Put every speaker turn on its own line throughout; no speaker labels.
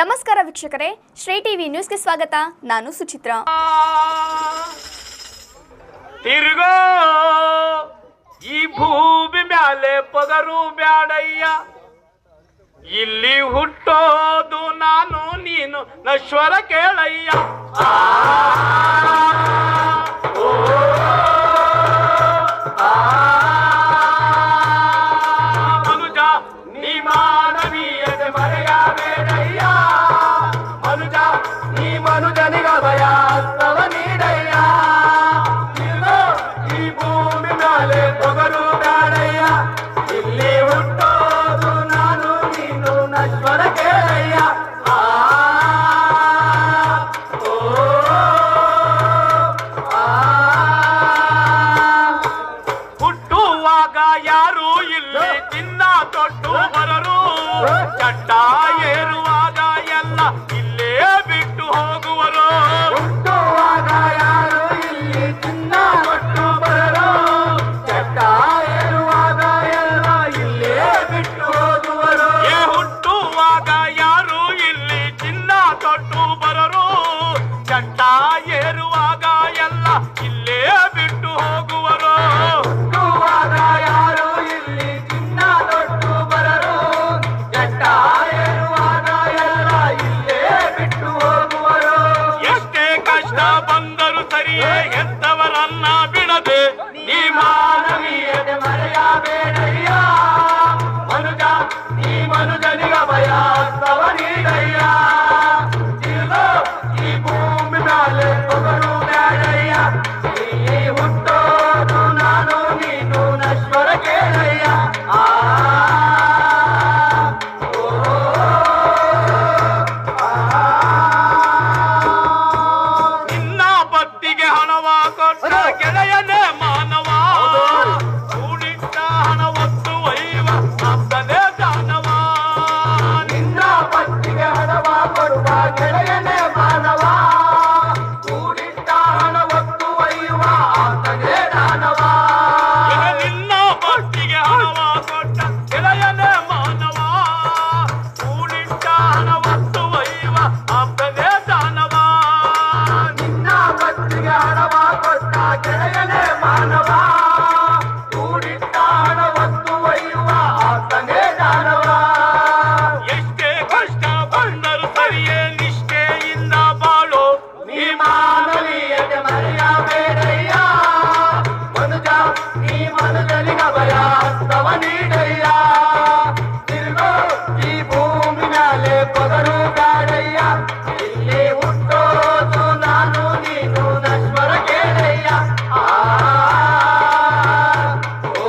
ನಮಸ್ಕಾರ ವೀಕ್ಷಕರೇ ಶ್ರೀ ಟಿವಿ ನ್ಯೂಸ್ಗೆ ಸ್ವಾಗತ ನಾನು ಸುಚಿತ್ರಾ
ತಿರುಗೋ ಈ ಭೂಮಿ ಮ್ಯಾಲೆ ಪಗರು ಬ್ಯಾಡಯ್ಯ ಇಲ್ಲಿ ಹುಟ್ಟೋದು ನಾನು ನೀನು ನಶ್ವರ ಕೇಳಯ್ಯ ಆ, ಓ, ಆ, ಮನುಜ ನೀ ಮಾನವೀಯತೆ ಮರೆಯಬೇಡಯ್ಯ ಮನುಜ ನೀ ಮನುಜನಿಗ ಭಯ ಹಸ್ತವ ನೀಡಯ್ಯ ಇಲ್ಲೋ ಈ ಭೂಮಿ ಮೇಲೆ ಪೊಗರು ಬ್ಯಾಡಯ್ಯ ಇಲ್ಲಿ ಹುಟ್ಟೋದು ನಾನು ನೀನು ನಶ್ವರ ಕೇಳಯ್ಯ ಆ, ಓ, ಆ. ಹುಟ್ಟುವಾಗ ಯಾರು ಇಲ್ಲಿ ಚಿನ್ನ ತೊಟ್ಟು ಬರರು ಚಟ್ಟ ಏರುವಾಗ ಎಲ್ಲ ಇಲ್ಲೇ ಬಿಟ್ಟು ಹೋಗುವರು ಹುಟ್ಟುವಾಗ ಯಾರು ಇಲ್ಲಿ ಚಿನ್ನ ತೊಟ್ಟು ಬರರು ಚಟ್ಟ ಏರುವಾಗ ಎಲ್ಲ ಇಲ್ಲೇ ಬಿಟ್ಟು ಹೋಗುವರು ಏ ಹುಟ್ಟುವಾಗ ಯಾರು ಇಲ್ಲಿ ಚಿನ್ನ ತೊಟ್ಟು ಬರರು ಚಟ್ಟ ಏರುವಾಗ ಎಲ್ಲ ಇಲ್ಲೇ ಬಿಟ್ಟು ಹೋಗುವರು ಹುಟ್ಟುವಾಗ ಯಾರು ಇಲ್ಲಿ ಚಿನ್ನ ತೊಟ್ಟು ಬರರು ಚಟ್ಟ ಏರುವಾಗ ಎಲ್ಲ ಇಲ್ಲೇ ಬಿಟ್ಟು ಹೋಗುವರು ಎಷ್ಟೇ ಕಷ್ಟ ಬಂದರು ಸರಿಯೇ ಹೆತ್ತವರನ್ನ ಬಿಡದೆ ನೀ ಮಾನವೀಯತೆ ಮರೆಯಬೇಡಯ್ಯ ಮನುಜ ನೀ ಮನುಜನಿಗ ಭಯ ಹಸ್ತವ ನೀಡಯ್ಯ ಇಲ್ಲೋ ಈ ಭೂಮಿ ಮೇಲೆ ಪೊಗರು ಬ್ಯಾಡಯ್ಯ ಇಲ್ಲಿ ಹುಟ್ಟೋದು ನಾನು ನೀನು ನಶ್ವರ ಕೇಳಯ್ಯ ಆ ಓ, ನಿನ್ನ ಬತ್ತಿಗೆ ಹಣವ ಕೊಟ್ಟ ಗೆಳೆಯನೇ ಮಾನವ ಕೂಡಿಟ್ಟ ಹಣ ಒತ್ತು ಒಯ್ಯುವ ಅಪ್ಪನೇ ದಾನವ ನಿನ್ನ ಬತ್ತಿಗೆ ಹಣವ ಕೊಡುವ ಗೆಳೆಯನೇ ಮಾನವ ಕೂಡಿಟ್ಟ ಹಣ ಒತ್ತು ಒಯ್ಯುವ ಆತನೇ ದಾನವ ನಿನ್ನ ಬತ್ತಿಗೆ ಹಣವ ಕೊಟ್ಟ ಗೆಳೆಯನೇ ಮಾನವ ಕೂಡಿಟ್ಟ ಹಣ ಒತ್ತು ಒಯ್ಯುವ ಅಪ್ಪನೇ ದಾನವ ನಿನ್ನ ಬತ್ತಿಗೆ ಹಣವ ಕೊಟ್ಟ ಗೆಳೆಯನೇ ಮಾನವ ಕೂಡಿಟ್ಟ ಹಣ ಒತ್ತು ಒಯ್ಯುವ ಆತನೇ ದಾನವ ಎಷ್ಟೇ ಕಷ್ಟ ಬಂದರು ಸರಿಯೇ ನಿಷ್ಠೆಯಿಂದ ಬಾಳು ನೀ ಮಾನವೀಯತೆ ಮರೆಯಬೇಡಯ್ಯ ಮನುಜ ನೀ ಮನದಲ್ಲಿನ ಭಯ ಹಸ್ತವ ನೀಡಯ್ಯ ತಿರುಗೋ ಈ ಭೂಮಿ ಮ್ಯಾಲೆ ಪಗರು ಬ್ಯಾಡಯ್ಯ ಇಲ್ಲಿ ಹುಟ್ಟೋದು ನಾನು ನೀನು ನಶ್ವರ ಕೇಳಯ್ಯ ಆ ಓ,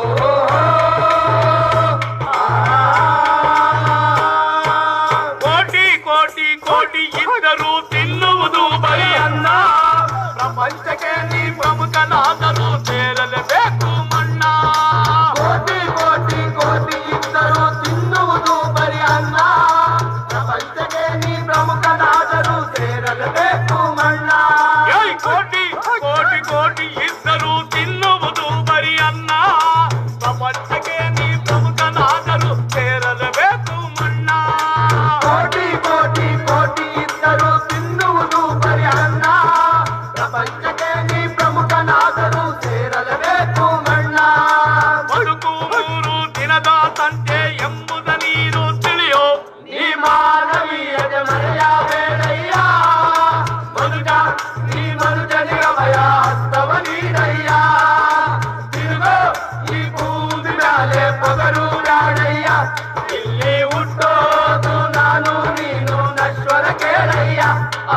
ಕೋಟಿ ಕೋಟಿ ಕೋಟಿ ಇದ್ದರೂ ತಿನ್ನುವುದು ಬರೀ ಅನ್ನ ಪ್ರಪಂಚಕ್ಕೆ ನೀ ಪ್ರಮುಖನಾದರೂ ಸೇರಲೇಬೇಕು ಮಣ್ಣ ಕೋಟಿ ಕೋಟಿ ಕೋಟಿ ಇದ್ದರೂ ತಿನ್ನುವುದು ಬರೀ ಅನ್ನ ಪ್ರಪಂಚಕ್ಕೆ ನೀ ಪ್ರಮುಖನಾದರೂ ಸೇರಲೇಬೇಕು ಮಣ್ಣ ಕೋಟಿ ಕೋಟಿ ಕೋಟಿ ಇದ್ದರೂ ತಿನ್ನುವುದು ಬರೀ ಅನ್ನ ಪ್ರಪಂಚಕ್ಕೆ ನೀ ಪ್ರಮುಖನಾದರೂ ಸೇರಲೇಬೇಕು ಮಣ್ಣ ಕೋಟಿ ಕೋಟಿ ಕೋಟಿ ಇದ್ದರೂ ತಿನ್ನುವುದು ಬರೀ ಅನ್ನ ಪ್ರಪಂಚಕ್ಕೆ ನೀ ಪ್ರಮುಖನಾದರೂ ಸೇರಲೇಬೇಕು ಮಣ್ಣ ಬದುಕು ಮೂರು ದಿನದ ಸಂತೆ ಎಂಬುದ ನೀನು ತಿಳಿಯೋ ನೀ ಮಾನವೀಯತೆ ಮರೆಯಬೇಡಯ್ಯ ಮನುಜ ನೀ ಮನುಜನಿಗ ಭಯ ಹಸ್ತವ ನೀಡಯ್ಯ ತಿರುಗೋ ಈ ಭೂಮಿ ಮ್ಯಾಲೆ ಪಗರು ಬ್ಯಾಡಯ್ಯ ಇಲ್ಲಿ ಹುಟ್ಟೋದು ನಾನು ನೀನು ನಶ್ವರ ಕೇಳಯ್ಯ ಆ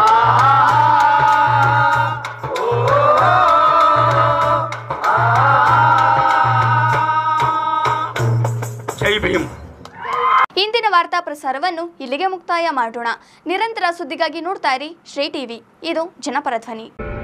ಓ, ಆ. ಜೈ ಭೀಮ್
ಇಂದಿನ ವಾರ್ತಾ ಪ್ರಸಾರವನ್ನು ಇಲ್ಲಿಗೆ ಮುಕ್ತಾಯ ಮಾಡೋಣ ನಿರಂತರ ಸುದ್ದಿಗಾಗಿ ನೋಡ್ತಾ ಇರಿ ಶ್ರೀ ಟಿವಿ ಇದು ಜನಪರ ಧ್ವನಿ